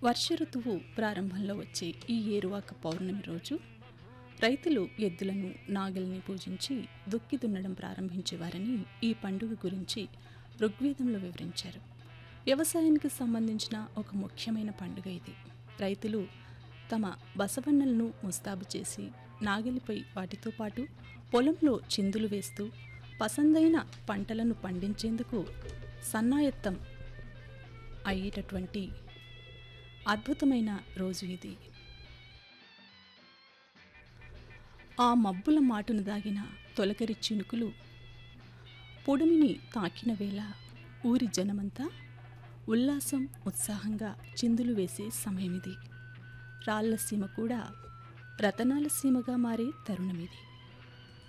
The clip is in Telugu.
వర్ష ఋతువు ప్రారంభంలో వచ్చే ఈ ఏరువాక పౌర్ణమి రోజు రైతులు ఎద్దులను నాగల్ని పూజించి దుక్కి దున్నడం ప్రారంభించేవారని ఈ పండుగ గురించి ఋగ్వేదంలో వివరించారు వ్యవసాయానికి సంబంధించిన ఒక ముఖ్యమైన పండుగ ఇది రైతులు తమ బసవన్నలను ముస్తాబు చేసి నాగలిపై వాటితో పాటు పొలంలో చిందులు వేస్తూ పసందైన పంటలను పండించేందుకు సన్నాయత్తం అయ్యేటటువంటి అద్భుతమైన రోజు ఇది ఆ మబ్బుల మాటును దాగిన తొలకరి చినుకులు పొడిమిని తాకిన వేళ ఊరి జనమంతా ఉల్లాసం ఉత్సాహంగా చిందులు వేసే సమయమిది రాళ్ల సీమ కూడా రతనాల సీమగా మారే తరుణమిది